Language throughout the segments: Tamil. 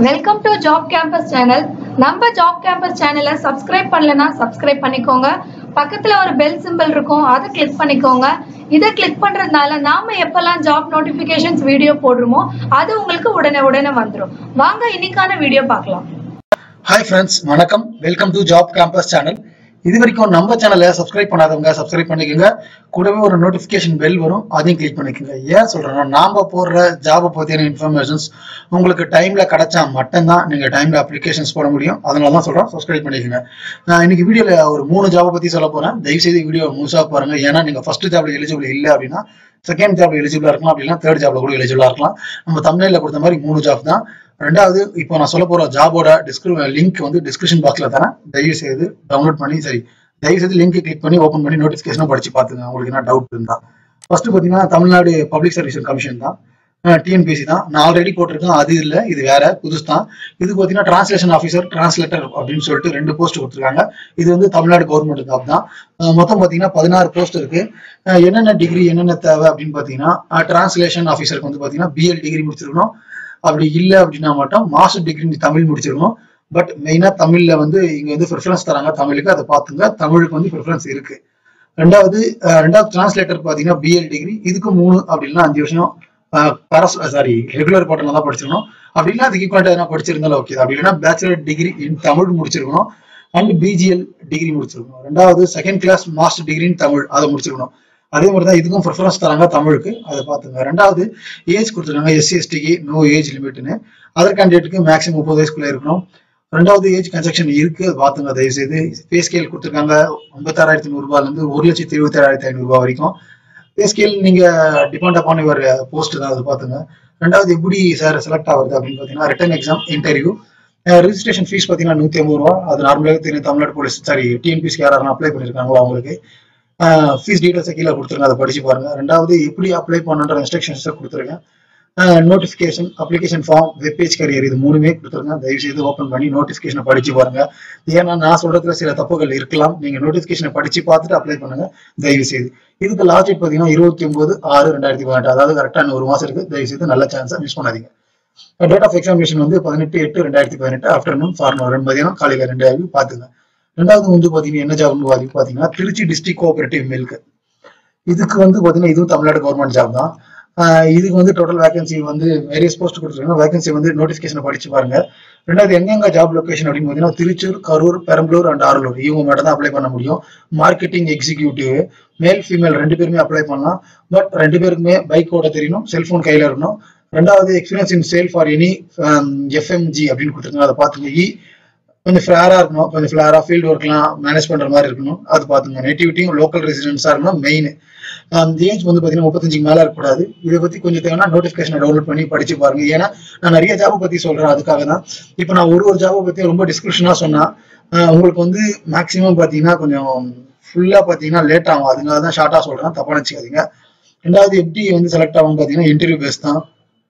welcome to job campus channel நம்ம ஜாப் கேம்பஸ் சேனலை சப்ஸ்கிரைப் பண்ணலனா சப்ஸ்கிரைப் பண்ணிக்கோங்க பக்கத்துல ஒரு பெல் சிம்பிள் இருக்கும் அதை கிளிக் பண்ணிக்கோங்க இதை கிளிக் பண்றதுனால நாம எப்பெல்லாம் ஜாப் நோட்டிபிகேஷன்ஸ் வீடியோ போடுறோமோ அது உங்களுக்கு உடனே உடனே வந்துடும் வாங்க இன்னைக்கான வீடியோ பார்க்கலாம் ஹாய் ஃப்ரெண்ட்ஸ் வணக்கம் welcome to job campus channel இது வரைக்கும் நம்ம சேனலை சப்ஸ்கிரைப் பண்ணாதவங்க சப்ஸ்கிரைப் பண்ணிக்கோங்க கூடவே ஒரு நோட்டிஃபிகேஷன் பெல் வரும் அதையும் கிளிக் பண்ணிக்கோங்க ஏன் சொல்றேன்னா நாம போடுற ஜாபை பத்தின இன்ஃபர்மேஷன்ஸ் உங்களுக்கு டைம்ல கிடைச்சா மட்டும்தான் நீங்க டைம்ல அப்ளிகேஷன்ஸ் போட முடியும் அதனால தான் சொல்றேன் சப்ஸ்கிரைப் பண்ணிக்கோங்க நான் இன்னைக்கு வீடியோல ஒரு மூணு ஜாபை பத்தி சொல்ல போறேன் தயவு செய்து வீடியோ முழுசா பாருங்க ஏன்னா நீங்க ஃபர்ஸ்ட் ஜாப்ல எலிஜிபிள் இல்லை அப்படின்னா செகண்ட் ஜாப்ல எலிஜிபிளா இருக்கலாம் அப்படின்னா தேர்ட் ஜாப்ல கூட எலிஜிபிளா இருக்கலாம் நம்ம தமிழ்ல கொடுத்த மாதிரி மூணு ஜாப் தான் ரெண்டாவது இப்போ நான் சொல்ல போற ஜாபோட டிஸ்கிரி லிங்க் வந்து டிஸ்கிரிப்ஷன் பாக்ஸ்ல தரேன் தயவு செய்து டவுன்லோட் பண்ணி சரி தயவு செய்து லிங்க் கிளிக் பண்ணி ஓப்பன் பண்ணி நோட்டிஃபிகேஷனும் படிச்சு பாத்துங்க உங்களுக்கு என்ன டவுட் இருந்தா ஃபர்ஸ்ட் பாத்தீங்கன்னா தமிழ்நாடு பப்ளிக் சர்வீஸ் கமிஷன் தான் டிஎன்பிசி தான் நான் ஆல்ரெடி போட்டிருக்கேன் அது இல்லை இது வேற புதுசு தான் இது பார்த்தீங்கன்னா டிரான்ஸ்லேஷன் ஆஃபீஸர் டிரான்ஸ்லேட்டர் அப்படின்னு சொல்லிட்டு ரெண்டு போஸ்ட் கொடுத்துருக்காங்க இது வந்து தமிழ்நாடு கவர்மெண்ட் ஜாப் தான் அஹ் மொத்தம் பார்த்தீங்கன்னா பதினாறு போஸ்ட் இருக்கு அஹ் என்னென்ன டிகிரி என்னென்ன தேவை அப்படின்னு பார்த்தீங்கன்னா டிரான்ஸ்லேஷன் ஆஃபீஸருக்கு வந்து பார்த்தீங்கன்னா பிஎல் டிகிரி முடிச்சிருக்கணும் அப்படி இல்லை அப்படின்னா மட்டும் மாஸ்டர் டிகிரி தமிழ் முடிச்சிருக்கணும் பட் மெயினாக தமிழில் வந்து இங்கே வந்து ப்ரிஃபரன்ஸ் தராங்க தமிழுக்கு அதை பார்த்துங்க தமிழுக்கு வந்து ப்ரிஃபரன்ஸ் இருக்கு ரெண்டாவது அஹ் ரெண்டாவது டிரான்ஸ்லேட்டர் பார்த்தீங்கன்னா பிஎல் டிகிரி இதுக்கு மூணு அப்படின்னா அஞ்சு வருஷம் பரஸ் சாரி ரெகுலர் பாட்டனில் தான் படிச்சிருக்கணும் அப்படின்னா அதுக்கு ஈக்குவலாக எதனா படிச்சிருந்தாலும் ஓகே அப்படி இல்லைன்னா பேச்சுலர் டிகிரி இன் தமிழ் முடிச்சிருக்கணும் அண்ட் பிஜிஎல் டிகிரி முடிச்சிருக்கணும் ரெண்டாவது second class master degree in Tamil அதை முடிச்சிருக்கணும் அதே மாதிரி தான் இதுக்கும் ப்ரிஃபரன்ஸ் தராங்க தமிழுக்கு அதை பார்த்துங்க ரெண்டாவது ஏஜ் கொடுத்துருக்காங்க எஸ்சி எஸ்டிக்கு நோ ஏஜ் லிமிட்னு அதர் கேண்டிடேட்டுக்கு மேக்ஸிமம் முப்பது வயசுக்குள்ள இருக்கணும் ரெண்டாவது ஏஜ் கன்ஸ்ட்ரக்ஷன் இருக்கு அது பார்த்துங்க தயவு செய்து பே ஸ்கேல் கொடுத்துருக்காங்க ஐம்பத்தாறாயிரத்தி நூறுரூபால இருந்து ஒரு லட்சத்தி எழுபத்தி ஏழாயிரத்தி ஐநூறுரூபா வரைக்கும் பே ஸ்கேல் நீங்க டிபெண்ட் அப்பான் யுவர் போஸ்ட் தான் அது பார்த்துங்க ரெண்டாவது எப்படி சார் செலக்ட் ஆகுது அப்படின்னு பார்த்தீங்கன்னா written exam interview registration fees பார்த்தீங்கன்னா நூற்றி ஐம்பது ரூபா அது நார்மலாக தெரியும் தமிழ்நாடு போலீஸ் சாரி டிஎன்பிசி யாரும் அப்ளை பண்ணியிருக்காங்களோ அவங்களுக்கு ஃபீஸ் டீடைல்ஸை கீழே கொடுத்துருங்க அதை படிச்சு பாருங்க ரெண்டாவது எப்படி அப்ளை பண்ணுன்ற இன்ஸ்ட்ரக்ஷன்ஸை கொடுத்துருங்க notification application form webpage career இது மூணுமே கொடுத்துருங்க தயவு செய்து ஓப்பன் பண்ணி நோட்டிஃபிகேஷனை படிச்சு பாருங்க ஏன்னா நான் சொல்றதுல சில தப்புகள் இருக்கலாம் நீங்க நோட்டிஃபிகேஷனை படிச்சு பார்த்துட்டு அப்ளை பண்ணுங்க தயவு செய்து இதுக்கு லாஸ்ட் டேட் பார்த்தீங்கன்னா இருபத்தி ஒன்பது ஆறு ரெண்டாயிரத்தி பதினெட்டு அதாவது கரெக்டாக ஒரு மாசம் இருக்கு தயவு செய்து நல்ல சான்ஸை மிஸ் பண்ணாதீங்க டேட் ஆஃப் எக்ஸாமினேஷன் வந்து பதினெட்டு எட்டு ரெண்டாயிரத்தி பதினெட்டு ஆஃப்டர்நூன் ஃபார்னூன் ரெண்டு மதியம் காலையில ரெண்டு ஆகி பார்த்துங்க ரெண்டாவது வந்து பாத்தீங்கன்னா என்ன ஜாப்னு பாத்தீங்கன்னா திருச்சி டிஸ்ட்ரிக்ட் கோஆபரேட்டிவ் மில்க் இதுக்கு வந்து பாத்தீங்கன்னா இதுவும் தமிழ்நாடு கவர்மெண்ட் ஜாப் தான் இதுக்கு வந்து டோட்டல் வேகன்சி வந்து வேரியஸ் போஸ்ட் கொடுத்துருக்காங்க வேகன்சி வந்து நோட்டிஃபிகேஷன் படிச்சு பாருங்க ரெண்டாவது எங்கெங்க ஜாப் லொகேஷன் அப்படின்னு பார்த்தீங்கன்னா திருச்சூர் கரூர் பெரம்பலூர் அண்ட் ஆரலூர் இவங்க மட்டும் தான் அப்ளை பண்ண முடியும் மார்க்கெட்டிங் எக்ஸிக்யூட்டிவ் மேல் ஃபீமேல் ரெண்டு பேருமே அப்ளை பண்ணலாம் பட் ரெண்டு பேருக்குமே பைக் ஓட தெரியணும் செல்போன் கையில இருக்கணும் ரெண்டாவது experience in sale for any FMG அப்படின்னு கொடுத்துருக்காங்க அதை பார்த்துங்க இ கொஞ்சம் ஃபிளாரா இருக்கணும் கொஞ்சம் ஃபிளாரா ஃபீல்டு ஒர்க்லாம் மேனேஜ் பண்ற மாதிரி இருக்கணும் அது பார்த்துங்க நேட்டிவிட்டியும் லோக்கல் ரெசிடென்ஸா இருக்கணும் மெயின் ஏஜ் வந்து பார்த்தீங்கன்னா முப்பத்தஞ்சுக்கு மேல இருக்கக்கூடாது இதை பத்தி கொஞ்சம் தேவைன்னா நோட்டிஃபிகேஷனை டவுன்லோட் பண்ணி படிச்சு பாருங்க ஏன்னா நான் நிறைய ஜாபை பத்தி சொல்றேன் அதுக்காக தான் இப்போ நான் ஒரு ஒரு ஜாபை பத்தி ரொம்ப டிஸ்கிரிப்ஷனா சொன்னா உங்களுக்கு வந்து மேக்சிமம் பார்த்தீங்கன்னா கொஞ்சம் ஃபுல்லா பார்த்தீங்கன்னா லேட் ஆகும் அதனால தான் ஷார்ட்டா சொல்றேன் தப்பா நினச்சிக்காதீங்க ரெண்டாவது எப்படி வந்து செலக்ட் ஆகும் பார்த்தீங்கன்னா இன்டர்வியூ பேஸ் தான்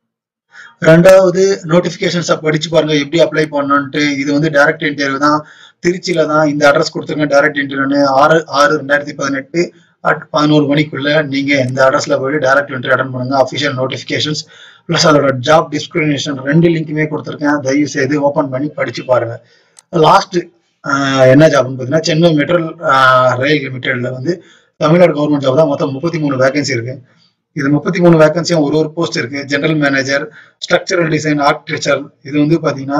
ரெண்டாவது நோட்டிபிகேஷன்ஸை படிச்சு பாருங்க எப்படி அப்ளை பண்ணணுன்ட்டு இது வந்து டைரக்ட் இன்டர்வியூ தான் திருச்சியில தான் இந்த அட்ரஸ் கொடுத்துருங்க டைரக்ட் இன்டர்வியூன்னு ஆறு ஆறு ரெண்டாயிரத்தி பதினெட்டு அட் பதினோரு மணிக்குள்ள நீங்க இந்த அட்ரஸ்ல போயிட்டு டைரக்ட் இன்டர்வியூ அட்டன் பண்ணுங்க அஃபிஷியல் நோட்டிபிகேஷன்ஸ் பிளஸ் அதோட ஜாப் டிஸ்கிரிமினேஷன் ரெண்டு லிங்க்குமே கொடுத்துருக்கேன் தயவு செய்து ஓப்பன் பண்ணி படிச்சு பாருங்க லாஸ்ட் என்ன ஜாப்னு பார்த்தீங்கன்னா சென்னை மெட்ரோ ரயில் லிமிடெட்ல வந்து தமிழ்நாடு கவர்மெண்ட் ஜாப் தான் மொத்தம் முப்பத்தி மூணு வேகன்சி இருக்கு இது முப்பத்தி மூணு வேகன்சியும் ஒரு ஒரு போஸ்ட் இருக்கு general manager structural design architecture இது வந்து பாத்தீங்கன்னா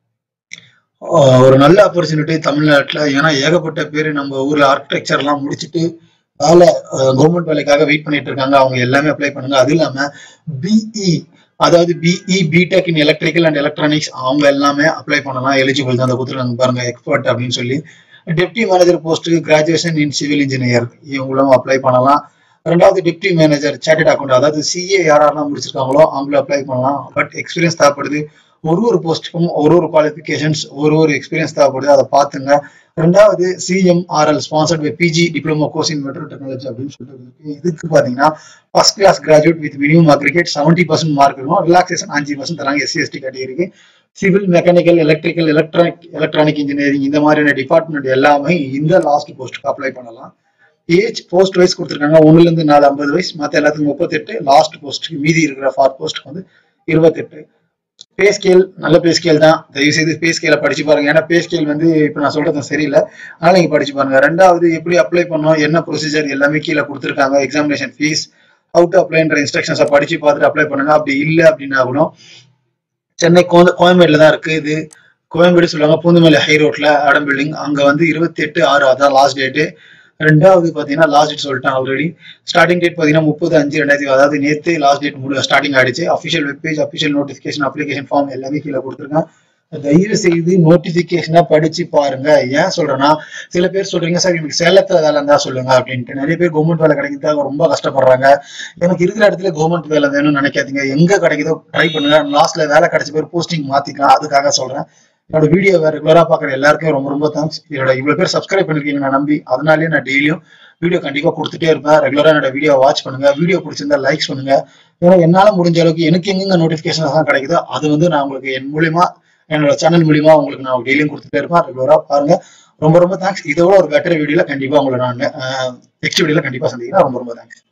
ஒரு நல்ல ஆப்பர்ச்சுனிட்டி தமிழ்நாட்டில் ஏன்னா ஏகப்பட்ட பேர் நம்ம ஊர்ல ஆர்கிடெக்சர்லாம் முடிச்சுட்டு வேலை கவர்மெண்ட் வேலைக்காக வெயிட் பண்ணிட்டு இருக்காங்க அவங்க எல்லாமே அப்ளை பண்ணுங்க அது இல்லாம பிஇ அதாவது BE BTech in electrical and electronics அவங்க எல்லாமே அப்ளை பண்ணலாம் எலிஜிபிள் தான் அந்த கொடுத்துருக்காங்க பாருங்க எக்ஸ்பர்ட் அப்படின்னு சொல்லி டெப்டி மேனேஜர் போஸ்ட்டுக்கு கிராஜுவேஷன் இன் சிவில் இன்ஜினியர் இவங்களும் அப்ளை பண்ணலாம் ரெண்டாவது டிப்டி மேனேஜர் சார்ட்டட் அக்கௌண்ட் அதாவது சிஏ யாரெல்லாம் முடிச்சிருக்காங்களோ அவங்களும் அப்ளை பண்ணலாம் பட் எக்ஸ்பீரியன்ஸ் தேவைப்படுது ஒரு ஒரு போஸ்ட்டுக்கும் ஒரு ஒரு குவாலிஃபிகேஷன்ஸ் ஒரு ஒரு எக்ஸ்பீரியன்ஸ் தேவைப்படுது அதை பார்த்துங்க ரெண்டாவது CMRL sponsored by PG diploma course in metro technology அப்படின்னு சொல்லிட்டு இதுக்கு பாத்தீங்கன்னா first class graduate with minimum aggregate seventy percent mark இருக்கும் ரிலாக்ஸேஷன் அஞ்சு பர்சன்ட் தராங்க எஸ்சி எஸ்டி கேட்டகரிக்கு civil mechanical electrical electronic electronic engineering இந்த மாதிரியான டிபார்ட்மெண்ட் எல்லாமே இந்த லாஸ்ட் போஸ்ட்டுக்கு அப்ளை பண்ணலாம் ஏஜ் போஸ்ட் வைஸ் கொடுத்துருக்காங்க ஒன்னுல இருந்து நாலு ஐம்பது வயசு மற்ற எல்லாத்துக்கும் முப்பத்தெட்டு லாஸ்ட் போஸ்ட்டுக்கு மீதி இருக்கிற ஃபார் போஸ்ட்டுக்கு வந்து இருபத்தெட்டு பே ஸ்கேல் நல்ல பே ஸ்கேல் தான் தயவு செய்து பே ஸ்கேலை படிச்சு பாருங்க ஏன்னா பே ஸ்கேல் வந்து இப்போ நான் சொல்றது சரியில்லை அதனால நீங்க படிச்சு பாருங்க ரெண்டாவது எப்படி அப்ளை பண்ணோம் என்ன ப்ரொசீஜர் எல்லாமே கீழே கொடுத்துருக்காங்க எக்ஸாமினேஷன் ஃபீஸ் அவுட் அப்ளைன்ற இன்ஸ்ட்ரக்ஷன்ஸை படிச்சு பார்த்துட்டு அப்ளை பண்ணுங்க அப்படி இல்லை அப்படின்னா கூட சென்னை கோந்த கோயம்பேடுல தான் இருக்கு இது கோயம்பேடு சொல்லுவாங்க பூந்தமல்லி ஹை ரோட்ல அடம் பில்டிங் அங்க வந்து இருபத்தி எட்டு ஆறு அதான் லாஸ்ட் டேட்டு ரெண்டாவது பாத்தீங்கன்னா லாஸ்ட் டேட் சொல்லிட்டேன் ஆல்ரெடி ஸ்டார்டிங் டேட் பாத்தீங்கன்னா முப்பது அஞ்சு ரெண்டாயிரத்தி அதாவது நேத்து லாஸ்ட் டேட் முடி ஸ்டார்டிங் ஆயிடுச்சு official webpage official notification application form எல்லாமே கீழே கொடுத்துருக்கேன் தயவு செய்து நோட்டிபிகேஷனா படிச்சு பாருங்க ஏன் சொல்றேன்னா சில பேர் சொல்றீங்க சார் எனக்கு சேலத்துல வேலை இருந்தா சொல்லுங்க அப்படின்ட்டு நிறைய பேர் கவர்மெண்ட் வேலை கிடைக்கிறதுக்காக ரொம்ப கஷ்டப்படுறாங்க எனக்கு இருக்கிற இடத்துல கவர்மெண்ட் வேலை வேணும்னு நினைக்காதீங்க எங்க கிடைக்குதோ ட்ரை பண்ணுங்க லாஸ்ட்ல வேலை கிடைச்ச பேர் போஸ்டிங் மாத்திக்கலாம் அதுக்காக சொல்றேன் என்னோட வீடியோ ரெகுலரா பாக்குற எல்லாருக்கும் ரொம்ப ரொம்ப தேங்க்ஸ் இதோட இவ்வளவு பேர் சப்ஸ்கிரைப் பண்ணிருக்கீங்க நான் நம்பி அதனாலேயே நான் டெய்லியும் வீடியோ கண்டிப்பா கொடுத்துட்டே இருப்பேன் ரெகுலரா என்னோட வீடியோ வாட்ச் பண்ணுங்க வீடியோ பிடிச்சிருந்தா லைக்ஸ் பண்ணுங்க ஏன்னா என்னால முடிஞ்ச அளவுக்கு எனக்கு எங்கெங்க நோட்டிபிகேஷன் தான் கிடைக்குதோ அது வந்து நான் உங்களுக்கு என் மூலியமா என்னோட சேனல் மூலியமா உங்களுக்கு நான் டெய்லியும் கொடுத்துட்டே இருப்பேன் ரெகுலரா பாருங்க ரொம்ப ரொம்ப தேங்க்ஸ் இதோட ஒரு பெட்டர் வீடியோல கண்டிப்பா உங்களை நான் நெக்ஸ்ட் வீடியோல கண்டிப்பா சந்திக்கிறேன் ரொம்ப ரொம்ப தேங்க்ஸ்